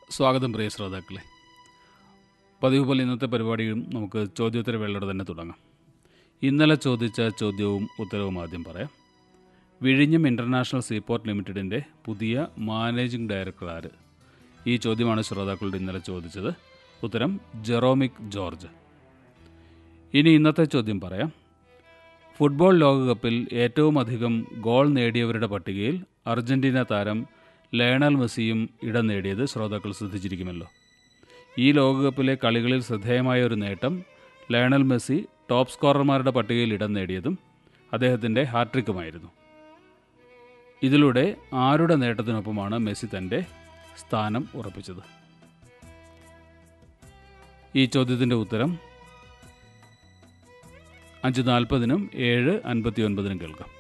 സ്വാഗതം പ്രിയ ശ്രോതാക്കളെ പതിവ് പോലെ ഇന്നത്തെ പരിപാടിയും നമുക്ക് ചോദ്യോത്തര വേളയോടെ തന്നെ തുടങ്ങാം ഇന്നലെ ചോദിച്ച ചോദ്യവും ഉത്തരവും ആദ്യം പറയാം വിഴിഞ്ഞം ഇൻ്റർനാഷണൽ സീപോർട്ട് ലിമിറ്റഡിൻ്റെ പുതിയ മാനേജിംഗ് ഡയറക്ടർ ആര് ഈ ചോദ്യമാണ് ശ്രോതാക്കളോട് ഇന്നലെ ചോദിച്ചത് ഉത്തരം ജെറോമിക് ജോർജ് ഇനി ഇന്നത്തെ ചോദ്യം പറയാം ഫുട്ബോൾ ലോകകപ്പിൽ ഏറ്റവും അധികം ഗോൾ നേടിയവരുടെ പട്ടികയിൽ അർജന്റീന താരം ലയണൽ മെസ്സിയും ഇടം നേടിയത് ശ്രോതാക്കൾ ശ്രദ്ധിച്ചിരിക്കുമല്ലോ ഈ ലോകകപ്പിലെ കളികളിൽ ശ്രദ്ധേയമായ ഒരു നേട്ടം ലയണൽ മെസ്സി ടോപ്പ് സ്കോറർമാരുടെ പട്ടികയിൽ ഇടം നേടിയതും അദ്ദേഹത്തിൻ്റെ ഹാട്രിക്കുമായിരുന്നു ഇതിലൂടെ ആരുടെ നേട്ടത്തിനൊപ്പമാണ് മെസ്സി തൻ്റെ സ്ഥാനം ഉറപ്പിച്ചത് ഈ ചോദ്യത്തിൻ്റെ ഉത്തരം അഞ്ച് നാൽപ്പതിനും ഏഴ് അൻപത്തി ഒൻപതിനും കേൾക്കാം